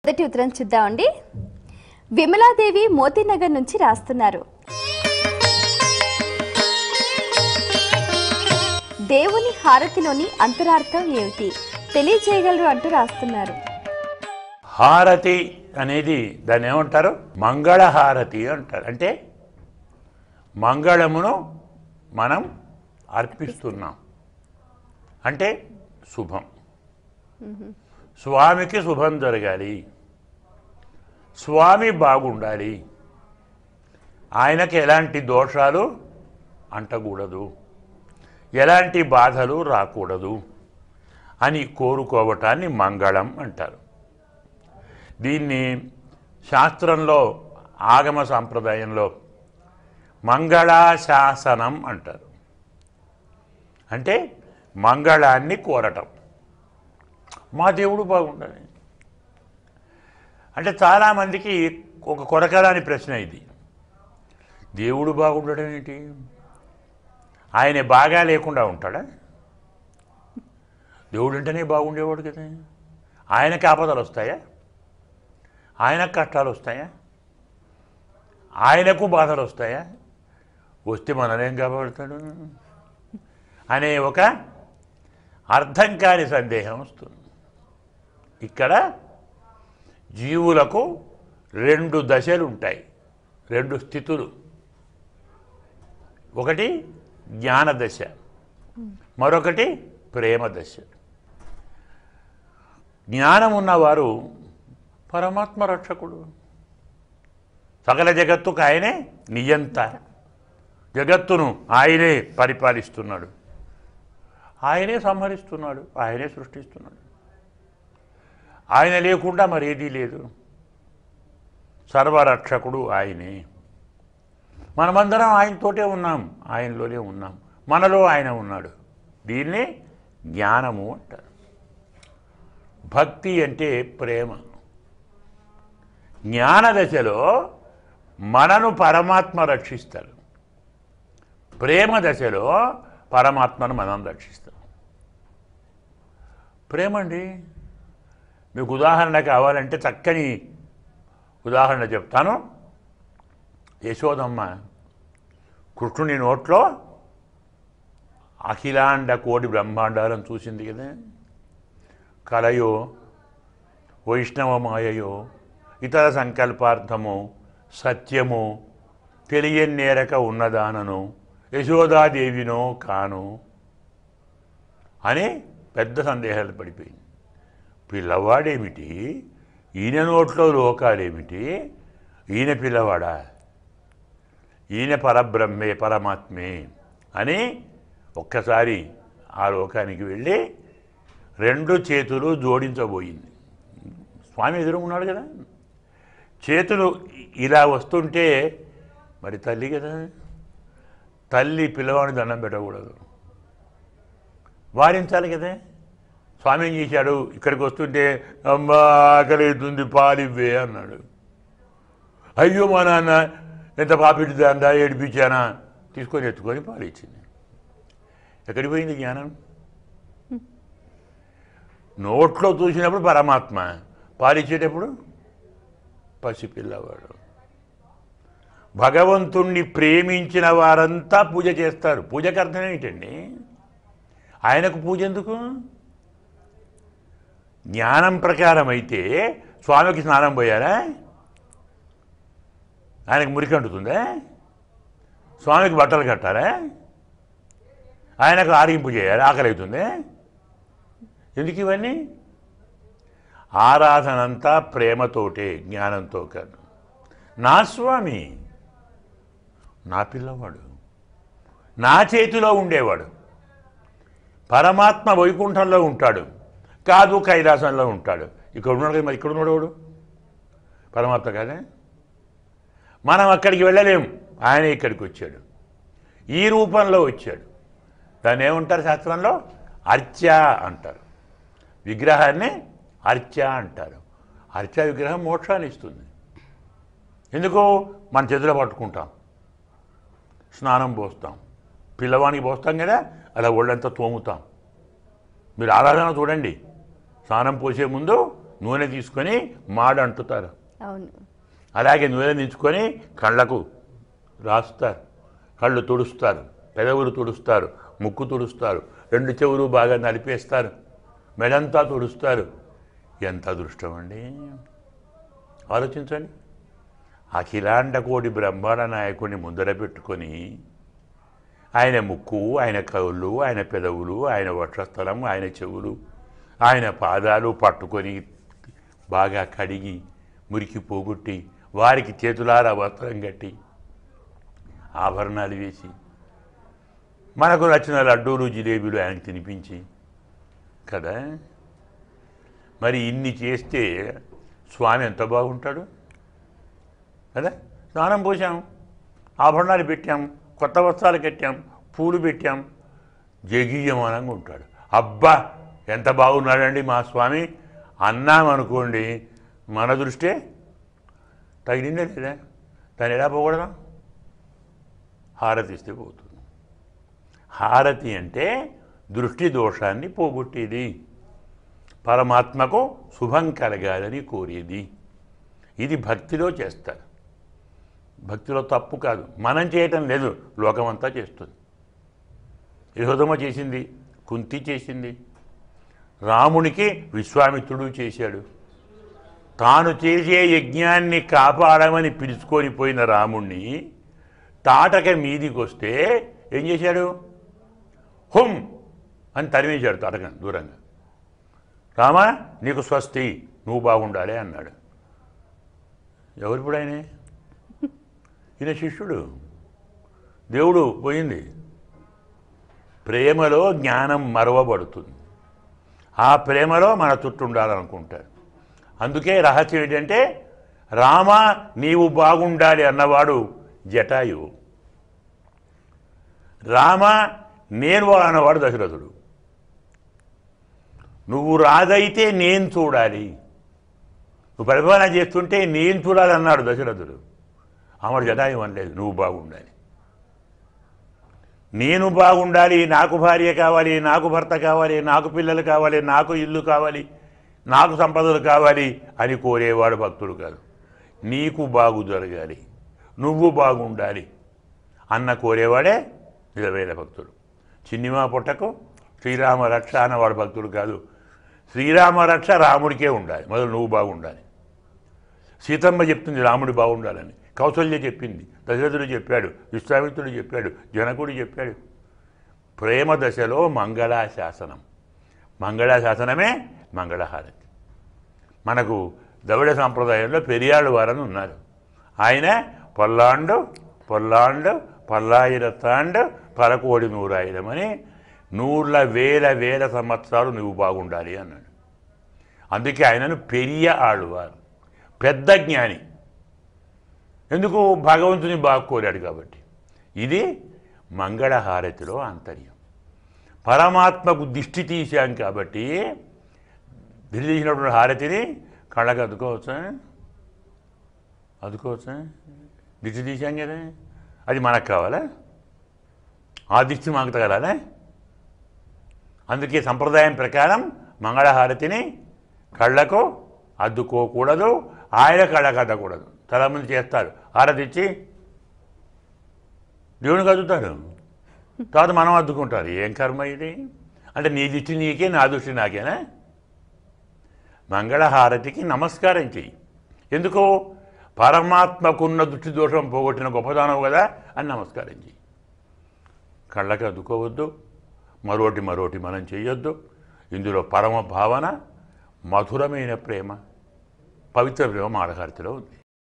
మొదటి ఉత్తరం చూద్దామండి విమలాదేవి మోతీనగర్ నుంచి రాస్తున్నారు దేవుని హారతిలోని అంతరార్థం ఏమిటి తెలియజేయగలరు అంటూ రాస్తున్నారు హారతి అనేది దాన్ని ఏమంటారు మంగళహారతి అంటారు అంటే మంగళమును మనం అర్పిస్తున్నాం అంటే శుభం స్వామికి శుభం జరగాలి స్వామి బాగుండాలి ఆయనకి ఎలాంటి దోషాలు అంటకూడదు ఎలాంటి బాధలు రాకూడదు అని కోరుకోవటాన్ని మంగళం అంటారు దీన్ని శాస్త్రంలో ఆగమ సాంప్రదాయంలో మంగళాశాసనం అంటారు అంటే మంగళాన్ని కోరటం మా దేవుడు బాగుండాలి అంటే చాలామందికి ఒక కొరకరాని ప్రశ్న ఇది దేవుడు బాగుండడం ఏంటి ఆయన బాగా లేకుండా ఉంటాడా దేవుడు అంటేనే బాగుండేవాడు కదా ఆయనకి ఆపదలు వస్తాయా ఆయనకు కష్టాలు వస్తాయా ఆయనకు బాధలు వస్తాయా వస్తే మననేం కాపాడుతాడు అనే ఒక అర్థం కాని సందేహం వస్తుంది ఇక్కడ జీవులకు రెండు దశలు ఉంటాయి రెండు స్థితులు ఒకటి జ్ఞాన దశ మరొకటి ప్రేమ దశ జ్ఞానం ఉన్నవారు పరమాత్మ రక్షకుడు సకల జగత్తుకు ఆయనే నియంత జగత్తును ఆయనే పరిపాలిస్తున్నాడు ఆయనే సంహరిస్తున్నాడు ఆయనే సృష్టిస్తున్నాడు ఆయన లేకుండా మరేదీ లేదు సర్వరక్షకుడు ఆయనే మనమందరం ఆయనతోటే ఉన్నాం ఆయనలోనే ఉన్నాం మనలో ఆయన ఉన్నాడు దీన్నే జ్ఞానము అంటారు భక్తి అంటే ప్రేమ జ్ఞాన దశలో మనను పరమాత్మ రక్షిస్తాడు ప్రేమ దశలో పరమాత్మను మనం రక్షిస్తాం ప్రేమ అండి మీకు ఉదాహరణ కావాలంటే చక్కని ఉదాహరణ చెప్తాను యశోదమ్మ కృష్ణుని నోట్లో అఖిలాండ కోటి బ్రహ్మాండాలను చూసింది కదా కలయో వైష్ణవమాయయో ఇతర సంకల్పార్థము సత్యము తెలియనేరక ఉన్నదానను యశోదాదేవినో కాను అని పెద్ద సందేహాలు పడిపోయింది పిల్లవాడేమిటి ఈయన నోట్లో లోకాలేమిటి ఈయన పిల్లవాడా ఈయన పరబ్రహ్మే పరమాత్మే అని ఒక్కసారి ఆ లోకానికి వెళ్ళి రెండు చేతులు జోడించబోయింది స్వామి ఎదురు ఉన్నాడు కదా చేతులు ఇలా వస్తుంటే మరి తల్లి కదా తల్లి పిల్లవాడిని దండం పెట్టకూడదు వారించాలి కదా స్వామి ఏం చేశాడు ఇక్కడికి వస్తుంటే అమ్మా ఆకలి అవుతుంది పాలివ్వే అన్నాడు అయ్యో మా నాన్న ఎంత పాపిడిదాందా ఏడిపించానా తీసుకొని ఎత్తుకొని పాలిచ్చింది ఎక్కడికి పోయింది జ్ఞానం నోట్లో చూసినప్పుడు పరమాత్మ పాలిచ్చేటప్పుడు పసిపిల్లవాడు భగవంతుణ్ణి ప్రేమించిన వారంతా పూజ చేస్తారు పూజకి అర్థం ఏంటండి ఆయనకు పూజ ఎందుకు జ్ఞానం ప్రకారం అయితే స్వామికి స్నానం పోయారా ఆయనకు మురికి అంటుతుందా స్వామికి బట్టలు కట్టారా ఆయనకు ఆరింపు చేయాలి ఆకలి అవుతుంది ఎందుకు ఇవన్నీ ఆరాధనంతా ప్రేమతోటే జ్ఞానంతో కాదు నా స్వామి నా పిల్లవాడు నా చేతిలో ఉండేవాడు పరమాత్మ వైకుంఠంలో ఉంటాడు కాదు కైలాసంలో ఉంటాడు ఇక్కడ ఉన్నాడు కదా మరి ఇక్కడ ఉన్నాడు వాడు పరమాత్మ కాదే మనం అక్కడికి వెళ్ళలేం ఆయన ఇక్కడికి వచ్చాడు ఈ రూపంలో వచ్చాడు దాన్ని ఏమంటారు శాస్త్రంలో అర్చ అంటారు విగ్రహాన్ని అర్చ అంటారు అర్చ విగ్రహం మోక్షాన్ని ఇస్తుంది ఎందుకు మన చేతిలో పట్టుకుంటాం స్నానం పోస్తాం పిల్లవానికి పోస్తాం కదా అలా ఒళ్ళంతా తోముతాం మీరు ఆరాధన చూడండి స్నానం పోసే ముందు నూనె తీసుకొని మాడ అంటుతారు అవును అలాగే నూనె దించుకొని కళ్ళకు రాస్తారు కళ్ళు తుడుస్తారు పెదవులు తుడుస్తారు ముక్కు తుడుస్తారు రెండు చెవులు బాగా నలిపేస్తారు మెడంతా తుడుస్తారు ఎంత అదృష్టం అండి ఆలోచించండి అఖిలాండ కోటి బ్రహ్మాండ నాయకుడిని ముందర పెట్టుకొని ఆయన ముక్కు ఆయన కవులు ఆయన పెదవులు ఆయన వక్షస్థలం ఆయన చెవులు ఆయన పాదాలు పట్టుకొని బాగా కడిగి మురికి పోగొట్టి వారికి చేతులారా వస్త్రం కట్టి ఆభరణాలు వేసి మనకు నచ్చిన లడ్డూలు జిలేబీలు ఆయనకు తినిపించి కదా మరి ఇన్ని చేస్తే స్వామి ఎంత బాగుంటాడు కదా స్నానం పోసాం ఆభరణాలు పెట్టాం కొత్త వస్త్రాలు కట్టాం పూలు పెట్టాం జగీయమానంగా ఉంటాడు అబ్బా ఎంత బాగున్నాడండి మా స్వామి అన్నామనుకోండి మన దృష్టే తగిలిందే లేదా దాన్ని ఎలా పోకూడదా హారతి ఇస్తే పోతుంది హారతి అంటే దృష్టి దోషాన్ని పోగొట్టేది పరమాత్మకు శుభం కలగాలని కోరేది ఇది భక్తిలో చేస్తారు భక్తిలో తప్పు కాదు మనం చేయటం లేదు లోకమంతా చేస్తుంది యశోదమ్మ చేసింది కుంతి చేసింది రామునికి విశ్వామిత్రుడు చేశాడు తాను చేసే యజ్ఞాన్ని కాపాడమని పిలుచుకొని పోయిన రాముణ్ణి తాటక మీదికి వస్తే ఏం చేశాడు హుం అని తరిమేశాడు తాటక దూరంగా రామా నీకు స్వస్తి నువ్వు బాగుండాలి అన్నాడు ఎవరిప్పుడు ఆయనే ఈయన శిష్యుడు దేవుడు పోయింది ప్రేమలో జ్ఞానం మరవబడుతుంది ఆ ప్రేమలో మన చుట్టూ ఉండాలనుకుంటారు అందుకే రహస్యం ఏంటంటే రామ నీవు బాగుండాలి అన్నవాడు జటాయువు రామ నేను అన్నవాడు దశరథుడు నువ్వు రాదైతే నేను చూడాలి నువ్వు పరిపాలన చేస్తుంటే నేను చూడాలి అన్నాడు దశరథుడు అమడు జటాయువు అనలేదు నువ్వు బాగుండాలి నేను బాగుండాలి నాకు భార్య కావాలి నాకు భర్త కావాలి నాకు పిల్లలు కావాలి నాకు ఇల్లు కావాలి నాకు సంపదలు కావాలి అని కోరేవాడు భక్తుడు కాదు నీకు బాగు జరగాలి నువ్వు బాగుండాలి అన్న కోరేవాడే నిజమైన భక్తుడు చిన్నిమా పుట్టకు శ్రీరామ రక్ష అన్నవాడు భక్తుడు కాదు శ్రీరామ రక్ష రాముడికే ఉండాలి మొదలు నువ్వు బాగుండాలి సీతమ్మ చెప్తుంది రాముడు బాగుండాలని కౌసల్య చెప్పింది దశరథుడు చెప్పాడు విశ్వామిత్రుడు చెప్పాడు జనకుడు చెప్పాడు ప్రేమ దశలో మంగళాశాసనం మంగళాశాసనమే మంగళహారతి మనకు ద్రవిడ సాంప్రదాయంలో పెరియాళ్ళు వారని ఉన్నారు ఆయన పొల్లాండు పొల్లాండు పల్లాయిరతాండు పరకోడి నూరాయిరమని నూర్ల వేల వేల సంవత్సరాలు నువ్వు బాగుండాలి అన్నాడు అందుకే ఆయనను పెరియ ఆడువారు పెద్ద జ్ఞాని ఎందుకు భగవంతుని బాగా కోరాడు కాబట్టి ఇది మంగళహారతిలో ఆంతర్యం పరమాత్మకు దిష్టి తీశాం కాబట్టి దిష్టి తీసినటువంటి హారతిని కళ్ళకు అద్దుకోవచ్చా అద్దుకోవచ్చా దిష్టి తీశాం కదా అది మనకు కావాలా ఆ దిష్టి మాకు తగలాలా అందుకే సంప్రదాయం ప్రకారం మంగళహారతిని కళ్ళకు అద్దుకోకూడదు ఆయన కళ్ళకు అద్దకూడదు చాలామంది చేస్తారు హారతి ఇచ్చి దేవునికి అద్దుతారు తర్వాత మనం అద్దుకుంటారు ఏం కర్మ ఇది అంటే నీ దృష్టి నీకే నా దృష్టి నాకేనా మంగళహారతికి నమస్కారం చెయ్యి ఎందుకు పరమాత్మకున్న దృష్టి దోషం పోగొట్టిన గొప్పదానం కదా అని నమస్కారం చెయ్యి కళ్ళకి అద్దుకోవద్దు మరోటి మరోటి మనం చేయొద్దు ఇందులో పరమ భావన మధురమైన ప్రేమ పవిత్ర ప్రేమ మాడహారతిలో ఉంది